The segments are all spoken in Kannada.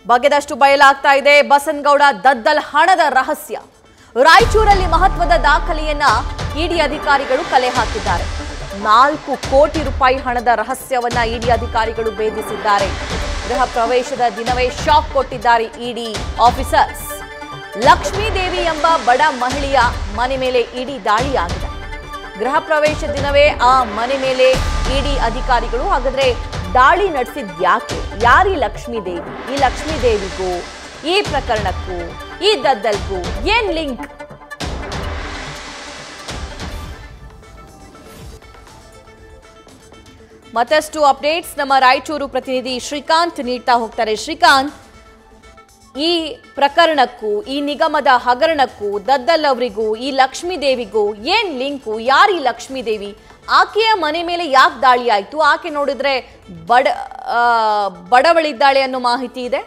ಬಗೆದಷ್ಟು ಬಯಲಾಗ್ತಾ ಇದೆ ಬಸನಗೌಡ ದದ್ದಲ್ ಹಣದ ರಹಸ್ಯ ರಾಯಚೂರಲ್ಲಿ ಮಹತ್ವದ ದಾಖಲೆಯನ್ನ ಇಡಿ ಅಧಿಕಾರಿಗಳು ಕಲೆ ಹಾಕಿದ್ದಾರೆ ನಾಲ್ಕು ಕೋಟಿ ರೂಪಾಯಿ ಹಣದ ರಹಸ್ಯವನ್ನ ಇಡಿ ಅಧಿಕಾರಿಗಳು ಭೇದಿಸಿದ್ದಾರೆ ಗೃಹ ಪ್ರವೇಶದ ದಿನವೇ ಶಾಕ್ ಕೊಟ್ಟಿದ್ದಾರೆ ಇಡಿ ಆಫೀಸರ್ಸ್ ಲಕ್ಷ್ಮೀ ದೇವಿ ಎಂಬ ಬಡ ಮಹಿಳೆಯ ಮನೆ ಮೇಲೆ ಇಡಿ ದಾಳಿಯಾಗಿದೆ ಗೃಹ ಪ್ರವೇಶ ದಿನವೇ ಆ ಮನೆ ಮೇಲೆ ಇಡಿ ಅಧಿಕಾರಿಗಳು ಹಾಗಾದ್ರೆ ದಾಳಿ ನಡೆಸಿದ್ಯಾಕೆ ಯಾರೀ ಲಕ್ಷ್ಮೀ ದೇವಿ ಈ ಲಕ್ಷ್ಮೀ ದೇವಿಗೂ ಈ ಪ್ರಕರಣಕ್ಕೂ ಈ ದದ್ದಲ್ಗೂ ಏನ್ ಲಿಂಕ್ ಮತ್ತಷ್ಟು ಅಪ್ಡೇಟ್ಸ್ ನಮ್ಮ ರಾಯಚೂರು ಪ್ರತಿನಿಧಿ ಶ್ರೀಕಾಂತ್ ನೀಡ್ತಾ ಹೋಗ್ತಾರೆ ಶ್ರೀಕಾಂತ್ ಈ ಪ್ರಕರಣಕ್ಕೂ ಈ ನಿಗಮದ ಹಗರಣಕ್ಕೂ ದದ್ದಲ್ ಅವರಿಗೂ ಈ ಲಕ್ಷ್ಮೀ ದೇವಿಗೂ ಏನ್ ಲಿಂಕು ಯಾರು ಈ ಲಕ್ಷ್ಮೀ ದೇವಿ ಆಕೆಯ ಮನೆ ಮೇಲೆ ಯಾಕೆ ದಾಳಿ ಆಯ್ತು ಆಕೆ ನೋಡಿದ್ರೆ ಬಡ ಆ, ಬಡವಳಿದ್ದಾಳೆ ಅನ್ನೋ ಮಾಹಿತಿ ಇದೆ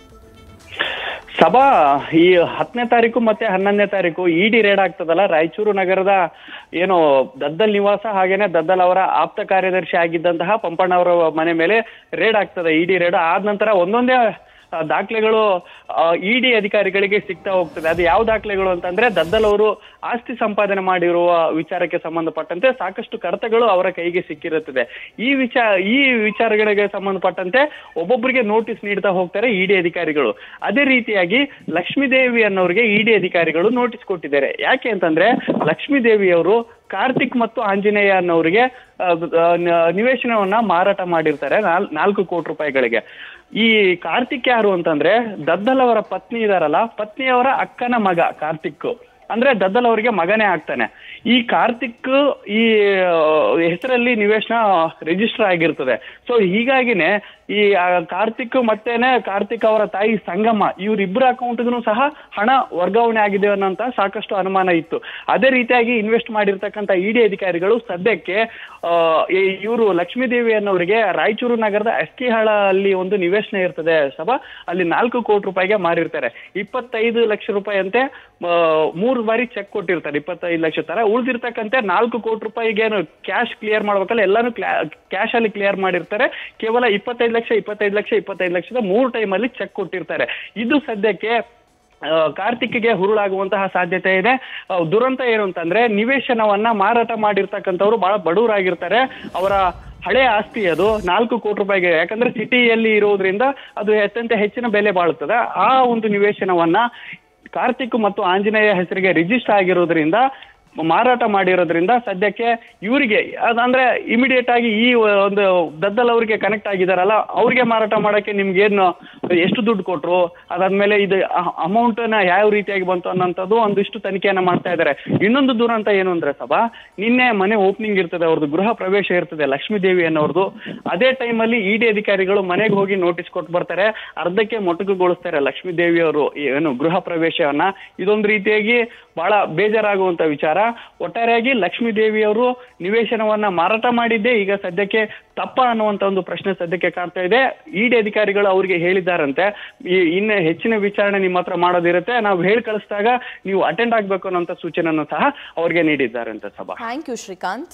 ಸಭಾ ಈ ಹತ್ತನೇ ತಾರೀಕು ಮತ್ತೆ ಹನ್ನೊಂದನೇ ತಾರೀಕು ಇಡಿ ರೇಡ್ ಆಗ್ತದಲ್ಲ ರಾಯಚೂರು ನಗರದ ಏನು ದದ್ದಲ್ ನಿವಾಸ ಹಾಗೇನೆ ದದ್ದಲ್ ಅವರ ಆಪ್ತ ಕಾರ್ಯದರ್ಶಿ ಆಗಿದ್ದಂತಹ ಪಂಪಣ್ಣ ಅವರ ಮನೆ ಮೇಲೆ ರೇಡ್ ಆಗ್ತದೆ ಇಡಿ ರೇಡ್ ಆದ ನಂತರ ಒಂದೊಂದೇ ಆ, ದಾಖಲೆಗಳು ಇಡಿ ಅಧಿಕಾರಿಗಳಿಗೆ ಸಿಗ್ತಾ ಹೋಗ್ತದೆ ಅದು ಯಾವ ದಾಖಲೆಗಳು ಅಂತಂದ್ರೆ ದದ್ದಲ್ ಅವರು ಆಸ್ತಿ ಸಂಪಾದನೆ ಮಾಡಿರುವ ವಿಚಾರಕ್ಕೆ ಸಂಬಂಧಪಟ್ಟಂತೆ ಸಾಕಷ್ಟು ಕಡತಗಳು ಅವರ ಕೈಗೆ ಸಿಕ್ಕಿರುತ್ತದೆ ಈ ವಿಚಾರ ಈ ವಿಚಾರಗಳಿಗೆ ಸಂಬಂಧಪಟ್ಟಂತೆ ಒಬ್ಬೊಬ್ಬರಿಗೆ ನೋಟಿಸ್ ನೀಡ್ತಾ ಹೋಗ್ತಾರೆ ಇಡಿ ಅಧಿಕಾರಿಗಳು ಅದೇ ರೀತಿಯಾಗಿ ಲಕ್ಷ್ಮೀ ದೇವಿ ಅನ್ನೋರಿಗೆ ಇಡಿ ಅಧಿಕಾರಿಗಳು ನೋಟಿಸ್ ಕೊಟ್ಟಿದ್ದಾರೆ ಯಾಕೆ ಅಂತಂದ್ರೆ ಲಕ್ಷ್ಮೀ ದೇವಿಯವರು ಕಾರ್ತಿಕ್ ಮತ್ತು ಆಂಜನೇಯ ಅನ್ನೋರಿಗೆ ಆ, ಆ, ನ- ನಿವೇಶನವನ್ನ ಮಾರಾಟ ಮಾಡಿರ್ತಾರೆ ನಾಲ್ ನಾಲ್ಕು ಕೋಟಿ ರೂಪಾಯಿಗಳಿಗೆ ಈ ಕಾರ್ತಿಕ್ ಯಾರು ಅಂತಂದ್ರೆ ದದ್ದಲ್ ಅವರ ಪತ್ನಿ ಇದಾರಲ್ಲ ಪತ್ನಿಯವರ ಅಕ್ಕನ ಮಗ ಕಾರ್ತಿಕ್ ಅಂದ್ರೆ ದದ್ದಲ್ ಅವರಿಗೆ ಮಗನೇ ಆಗ್ತಾನೆ ಈ ಕಾರ್ತಿಕ್ ಈ ಹೆಸರಲ್ಲಿ ನಿವೇಶನ ರಿಜಿಸ್ಟರ್ ಆಗಿರ್ತದೆ ಸೊ ಹೀಗಾಗಿನೇ ಈ ಆ, ಕಾರ್ತಿಕ್ ಮತ್ತೇನೆ ಕಾರ್ತಿಕ್ ಅವರ ತಾಯಿ ಸಂಗಮ ಇವ್ರಿಬ್ಬರ ಅಕೌಂಟ್ಗೂ ಸಹ ಹಣ ವರ್ಗಾವಣೆ ಆಗಿದೆ ಅನ್ನೋಂತ ಸಾಕಷ್ಟು ಅನುಮಾನ ಇತ್ತು ಅದೇ ರೀತಿಯಾಗಿ ಇನ್ವೆಸ್ಟ್ ಮಾಡಿರ್ತಕ್ಕಂಥ ಇಡಿ ಅಧಿಕಾರಿಗಳು ಸದ್ಯಕ್ಕೆ ಇವರು ಲಕ್ಷ್ಮೀ ದೇವಿ ಅನ್ನೋರಿಗೆ ರಾಯಚೂರು ನಗರದ ಅಸ್ಕಿಹಾಳ ಅಲ್ಲಿ ಒಂದು ನಿವೇಶನ ಇರ್ತದೆ ಸಭಾ ಅಲ್ಲಿ ನಾಲ್ಕು ಕೋಟಿ ರೂಪಾಯಿಗೆ ಮಾರಿರ್ತಾರೆ ಇಪ್ಪತ್ತೈದು ಲಕ್ಷ ರೂಪಾಯಿ ಅಂತೆ ಆ, ಮೂರು ಬಾರಿ ಚೆಕ್ ಕೊಟ್ಟಿರ್ತಾರೆ ಇಪ್ಪತ್ತೈದು ಲಕ್ಷ ತರ ಉಳಿದಿರ್ತಕ್ಕಂತೆ ನಾಲ್ಕು ಕೋಟಿ ರೂಪಾಯಿಗೆ ಏನು ಕ್ಯಾಶ್ ಕ್ಲಿಯರ್ ಮಾಡ್ಬೇಕಲ್ಲ ಎಲ್ಲಾನು ಕ್ಯಾಶ್ ಅಲ್ಲಿ ಕ್ಲಿಯರ್ ಮಾಡಿರ್ತಾರೆ ಕೇವಲ ಇಪ್ಪತ್ತೈದು ಲಕ್ಷ ಇಪ್ಪತ್ತೈದು ಲಕ್ಷ ಇಪ್ಪತ್ತೈದು ಲಕ್ಷದ ಮೂರು ಟೈಮಲ್ಲಿ ಚೆಕ್ ಕೊಟ್ಟಿರ್ತಾರೆ ಇದು ಸದ್ಯಕ್ಕೆ ಆ, ಕಾರ್ತಿಕ್ಗೆ ಹುರುಳಾಗುವಂತಹ ಸಾಧ್ಯತೆ ಇದೆ ಆ, ದುರಂತ ಏನು ಅಂತಂದ್ರೆ ನಿವೇಶನವನ್ನ ಮಾರಾಟ ಮಾಡಿರ್ತಕ್ಕಂಥವ್ರು ಬಹಳ ಬಡವರಾಗಿರ್ತಾರೆ ಅವರ ಹಳೆ ಆಸ್ತಿ ಅದು ನಾಲ್ಕು ಕೋಟಿ ರೂಪಾಯಿಗೆ ಯಾಕಂದ್ರೆ ಸಿಟಿಯಲ್ಲಿ ಇರೋದ್ರಿಂದ ಅದು ಅತ್ಯಂತ ಹೆಚ್ಚಿನ ಬೆಲೆ ಬಾಳುತ್ತದೆ ಆ ಒಂದು ನಿವೇಶನವನ್ನ ಕಾರ್ತಿಕ್ ಮತ್ತು ಆಂಜನೇಯ ಹೆಸರಿಗೆ ರಿಜಿಸ್ಟರ್ ಆಗಿರೋದ್ರಿಂದ ಮಾರಾಟ ಮಾಡಿರೋದ್ರಿಂದ ಸದ್ಯಕ್ಕೆ ಇವರಿಗೆ ಅದಂದ್ರೆ ಇಮಿಡಿಯೇಟ್ ಆಗಿ ಈ ಒಂದು ದದ್ದಲ್ ಅವರಿಗೆ ಕನೆಕ್ಟ್ ಆಗಿದಾರಲ್ಲ ಅವ್ರಿಗೆ ಮಾರಾಟ ಮಾಡಕ್ಕೆ ನಿಮ್ಗೆ ಏನು ಎಷ್ಟು ದುಡ್ಡು ಕೊಟ್ರು ಅದಾದ್ಮೇಲೆ ಇದು ಅಮೌಂಟ್ ನ ಯಾವ ರೀತಿಯಾಗಿ ಬಂತು ಅನ್ನೋಂಥದ್ದು ಒಂದಿಷ್ಟು ತನಿಖೆಯನ್ನ ಮಾಡ್ತಾ ಇದ್ದಾರೆ ಇನ್ನೊಂದು ದುರಂತ ಏನು ಅಂದ್ರೆ ಸಭಾ ನಿನ್ನೆ ಮನೆ ಓಪನಿಂಗ್ ಇರ್ತದೆ ಅವ್ರದ್ದು ಗೃಹ ಪ್ರವೇಶ ಇರ್ತದೆ ಲಕ್ಷ್ಮೀ ದೇವಿ ಅನ್ನೋರ್ದು ಅದೇ ಟೈಮಲ್ಲಿ ಇಡಿ ಅಧಿಕಾರಿಗಳು ಮನೆಗೆ ಹೋಗಿ ನೋಟಿಸ್ ಕೊಟ್ಟು ಬರ್ತಾರೆ ಅರ್ಧಕ್ಕೆ ಮೊಟಕುಗೊಳಿಸ್ತಾರೆ ಲಕ್ಷ್ಮೀ ದೇವಿ ಅವರು ಏನು ಗೃಹ ಪ್ರವೇಶವನ್ನ ಇದೊಂದು ರೀತಿಯಾಗಿ ಬಹಳ ಬೇಜಾರಾಗುವಂತ ವಿಚಾರ ಒಟ್ಟಾರೆಯಾಗಿ ಲಕ್ಷ್ಮೀ ದೇವಿ ಅವರು ನಿವೇಶನವನ್ನ ಮಾರಾಟ ಮಾಡಿದ್ದೆ ಈಗ ಸದ್ಯಕ್ಕೆ ತಪ್ಪ ಅನ್ನುವಂತ ಒಂದು ಪ್ರಶ್ನೆ ಸದ್ಯಕ್ಕೆ ಕಾಣ್ತಾ ಇದೆ ಇಡಿ ಅಧಿಕಾರಿಗಳು ಅವರಿಗೆ ಹೇಳಿದ್ದಾರಂತೆ ಈ ಇನ್ನು ಹೆಚ್ಚಿನ ವಿಚಾರಣೆ ನಿಮ್ಮ ಹತ್ರ ಮಾಡೋದಿರುತ್ತೆ ನಾವು ಹೇಳಿ ಕಳಿಸಿದಾಗ ನೀವು ಅಟೆಂಡ್ ಆಗ್ಬೇಕು ಅನ್ನೋಂಥ ಸೂಚನೆಯನ್ನು ಸಹ ಅವ್ರಿಗೆ ನೀಡಿದ್ದಾರಂತೆ ಸಭಾ ಥ್ಯಾಂಕ್ ಯು ಶ್ರೀಕಾಂತ್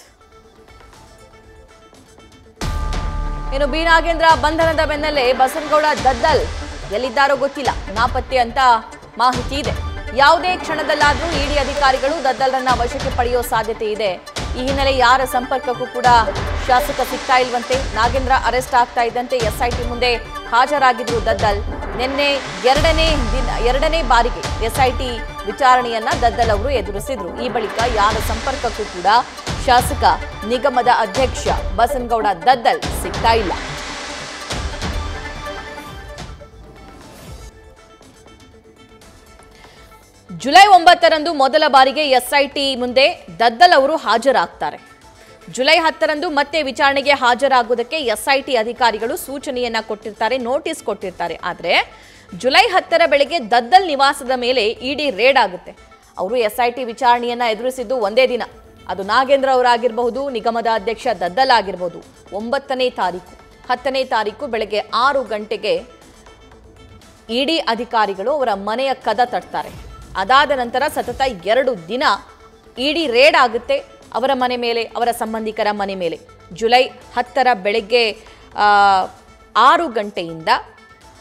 ಇನ್ನು ಬಿ ನಾಗೇಂದ್ರ ಬಂಧನದ ಬೆನ್ನಲ್ಲೇ ಬಸನಗೌಡ ದದ್ದಲ್ ಎಲ್ಲಿದ್ದಾರೋ ಗೊತ್ತಿಲ್ಲ ನಾಪತ್ತೆ ಅಂತ ಮಾಹಿತಿ ಇದೆ ಯಾವುದೇ ಕ್ಷಣದಲ್ಲಾದ್ರೂ ಇಡಿ ಅಧಿಕಾರಿಗಳು ದದ್ದಲ್ರನ್ನ ವಶಕ್ಕೆ ಪಡೆಯೋ ಸಾಧ್ಯತೆ ಇದೆ ಈ ಹಿನ್ನೆಲೆ ಯಾರ ಸಂಪರ್ಕಕ್ಕೂ ಕೂಡ ಶಾಸಕ ಸಿಗ್ತಾ ಇಲ್ವಂತೆ ನಾಗೇಂದ್ರ ಅರೆಸ್ಟ್ ಆಗ್ತಾ ಇದ್ದಂತೆ ಎಸ್ಐಟಿ ಮುಂದೆ ಹಾಜರಾಗಿದ್ರು ದದ್ದಲ್ ನಿನ್ನೆ ಎರಡನೇ ದಿನ ಎರಡನೇ ಬಾರಿಗೆ ಎಸ್ಐಟಿ ವಿಚಾರಣೆಯನ್ನ ದದ್ದಲ್ ಅವರು ಎದುರಿಸಿದ್ರು ಈ ಬಳಿಕ ಯಾರ ಸಂಪರ್ಕಕ್ಕೂ ಕೂಡ ಶಾಸಕ ನಿಗಮದ ಅಧ್ಯಕ್ಷ ಬಸನಗೌಡ ದದ್ದಲ್ ಸಿಗ್ತಾ ಇಲ್ಲ ಜುಲೈ ಒಂಬತ್ತರಂದು ಮೊದಲ ಬಾರಿಗೆ ಎಸ್ಐಟಿ ಮುಂದೆ ದದ್ದಲ್ ಅವರು ಹಾಜರಾಗ್ತಾರೆ ಜುಲೈ ಹತ್ತರಂದು ಮತ್ತೆ ವಿಚಾರಣೆಗೆ ಹಾಜರಾಗುವುದಕ್ಕೆ ಎಸ್ಐಟಿ ಅಧಿಕಾರಿಗಳು ಸೂಚನೆಯನ್ನ ಕೊಟ್ಟಿರ್ತಾರೆ ನೋಟಿಸ್ ಕೊಟ್ಟಿರ್ತಾರೆ ಆದರೆ ಜುಲೈ ಹತ್ತರ ಬೆಳಗ್ಗೆ ದದ್ದಲ್ ನಿವಾಸದ ಮೇಲೆ ಇಡಿ ರೇಡ್ ಆಗುತ್ತೆ ಅವರು ಎಸ್ಐಟಿ ವಿಚಾರಣೆಯನ್ನ ಎದುರಿಸಿದ್ದು ಒಂದೇ ದಿನ ಅದು ನಾಗೇಂದ್ರ ಅವರಾಗಿರಬಹುದು ನಿಗಮದ ಅಧ್ಯಕ್ಷ ದದ್ದಲ್ ಆಗಿರಬಹುದು ಒಂಬತ್ತನೇ ತಾರೀಕು ಹತ್ತನೇ ತಾರೀಕು ಬೆಳಗ್ಗೆ ಆರು ಗಂಟೆಗೆ ಇಡಿ ಅಧಿಕಾರಿಗಳು ಅವರ ಮನೆಯ ಕದ ತಟ್ತಾರೆ ಅದಾದ ನಂತರ ಸತತ ಎರಡು ದಿನ ಇಡಿ ರೇಡ್ ಆಗುತ್ತೆ ಅವರ ಮನೆ ಮೇಲೆ ಅವರ ಸಂಬಂಧಿಕರ ಮನೆ ಮೇಲೆ ಜುಲೈ ಹತ್ತರ ಬೆಳಗ್ಗೆ ಆ, ಆರು ಗಂಟೆಯಿಂದ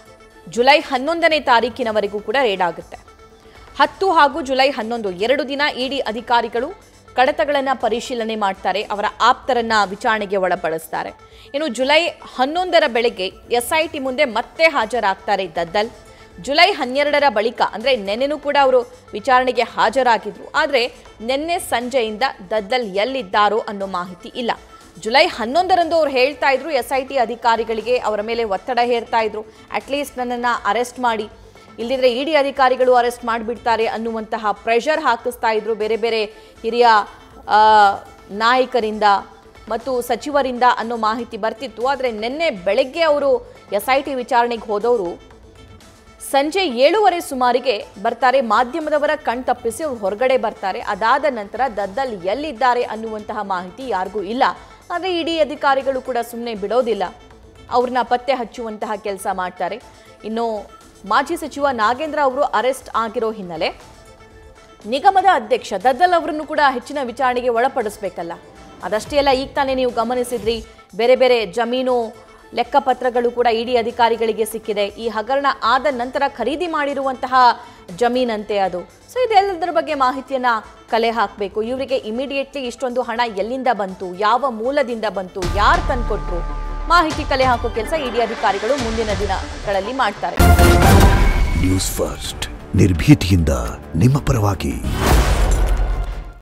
ಜುಲೈ ಹನ್ನೊಂದನೇ ತಾರೀಕಿನವರೆಗೂ ಕೂಡ ರೇಡ್ ಆಗುತ್ತೆ ಹತ್ತು ಹಾಗೂ ಜುಲೈ ಹನ್ನೊಂದು ಎರಡು ದಿನ ಇಡಿ ಅಧಿಕಾರಿಗಳು ಕಡತಗಳನ್ನು ಪರಿಶೀಲನೆ ಮಾಡ್ತಾರೆ ಅವರ ಆಪ್ತರನ್ನ ವಿಚಾರಣೆಗೆ ಒಳಪಡಿಸ್ತಾರೆ ಇನ್ನು ಜುಲೈ ಹನ್ನೊಂದರ ಬೆಳಗ್ಗೆ ಎಸ್ಐಟಿ ಮುಂದೆ ಮತ್ತೆ ಹಾಜರಾಗ್ತಾರೆ ದದ್ದಲ್ ಜುಲೈ ಹನ್ನೆರಡರ ಬಳಿಕ ಅಂದರೆ ನೆನ್ನೆನೂ ಕೂಡ ಅವರು ವಿಚಾರಣೆಗೆ ಹಾಜರಾಗಿದ್ರು ಆದರೆ ನಿನ್ನೆ ಸಂಜೆಯಿಂದ ದದ್ದಲ್ ಎಲ್ಲಿದ್ದಾರೋ ಅನ್ನೋ ಮಾಹಿತಿ ಇಲ್ಲ ಜುಲೈ ಹನ್ನೊಂದರಂದು ಅವ್ರು ಹೇಳ್ತಾ ಇದ್ರು ಎಸ್ ಐ ಟಿ ಅಧಿಕಾರಿಗಳಿಗೆ ಅವರ ಮೇಲೆ ಒತ್ತಡ ಹೇರ್ತಾ ಇದ್ರು ಅಟ್ಲೀಸ್ಟ್ ನನ್ನನ್ನು ಅರೆಸ್ಟ್ ಮಾಡಿ ಇಲ್ಲದಿದ್ರೆ ಇಡಿ ಅಧಿಕಾರಿಗಳು ಅರೆಸ್ಟ್ ಮಾಡಿಬಿಡ್ತಾರೆ ಅನ್ನುವಂತಹ ಪ್ರೆಷರ್ ಹಾಕಿಸ್ತಾ ಇದ್ರು ಬೇರೆ ಬೇರೆ ಹಿರಿಯ ಆ, ನಾಯಕರಿಂದ ಮತ್ತು ಸಚಿವರಿಂದ ಅನ್ನೋ ಮಾಹಿತಿ ಬರ್ತಿತ್ತು ಆದರೆ ನಿನ್ನೆ ಬೆಳಗ್ಗೆ ಅವರು ಎಸ್ ಐ ಟಿ ವಿಚಾರಣೆಗೆ ಹೋದವರು ಸಂಜೆ ಏಳುವರೆ ಸುಮಾರಿಗೆ ಬರ್ತಾರೆ ಮಾಧ್ಯಮದವರ ಕಣ್ ತಪ್ಪಿಸಿ ಅವ್ರು ಹೊರಗಡೆ ಬರ್ತಾರೆ ಅದಾದ ನಂತರ ದದ್ದಲ್ ಎಲ್ಲಿದ್ದಾರೆ ಅನ್ನುವಂತಹ ಮಾಹಿತಿ ಯಾರಿಗೂ ಇಲ್ಲ ಆದರೆ ಇಡೀ ಅಧಿಕಾರಿಗಳು ಕೂಡ ಸುಮ್ಮನೆ ಬಿಡೋದಿಲ್ಲ ಅವ್ರನ್ನ ಪತ್ತೆ ಹಚ್ಚುವಂತಹ ಕೆಲಸ ಮಾಡ್ತಾರೆ ಇನ್ನು ಮಾಜಿ ಸಚಿವ ನಾಗೇಂದ್ರ ಅವರು ಅರೆಸ್ಟ್ ಆಗಿರೋ ಹಿನ್ನೆಲೆ ನಿಗಮದ ಅಧ್ಯಕ್ಷ ದದ್ದಲ್ ಅವರನ್ನು ಕೂಡ ಹೆಚ್ಚಿನ ವಿಚಾರಣೆಗೆ ಒಳಪಡಿಸ್ಬೇಕಲ್ಲ ಅದಷ್ಟೇ ಅಲ್ಲ ಈಗ ತಾನೇ ನೀವು ಗಮನಿಸಿದ್ರಿ ಬೇರೆ ಬೇರೆ ಜಮೀನು ಲೆಕ್ಕಪತ್ರಗಳು ಕೂಡ ಇಡಿ ಅಧಿಕಾರಿಗಳಿಗೆ ಸಿಕ್ಕಿದೆ ಈ ಹಗರಣ ಆದ ನಂತರ ಖರೀದಿ ಮಾಡಿರುವಂತಹ ಜಮೀನಂತೆ ಅದು ಸೊ ಇದೆಲ್ಲದರ ಬಗ್ಗೆ ಮಾಹಿತಿಯನ್ನ ಕಲೆ ಹಾಕಬೇಕು ಇವರಿಗೆ ಇಮಿಡಿಯೇಟ್ಲಿ ಇಷ್ಟೊಂದು ಹಣ ಎಲ್ಲಿಂದ ಬಂತು ಯಾವ ಮೂಲದಿಂದ ಬಂತು ಯಾರು ತಂದ್ಕೊಟ್ರು ಮಾಹಿತಿ ಕಲೆ ಹಾಕೋ ಕೆಲಸ ಇಡಿ ಅಧಿಕಾರಿಗಳು ಮುಂದಿನ ದಿನಗಳಲ್ಲಿ ಮಾಡ್ತಾರೆ ನ್ಯೂಸ್ ಫಸ್ಟ್ ನಿರ್ಭೀತಿಯಿಂದ ನಿಮ್ಮ ಪರವಾಗಿ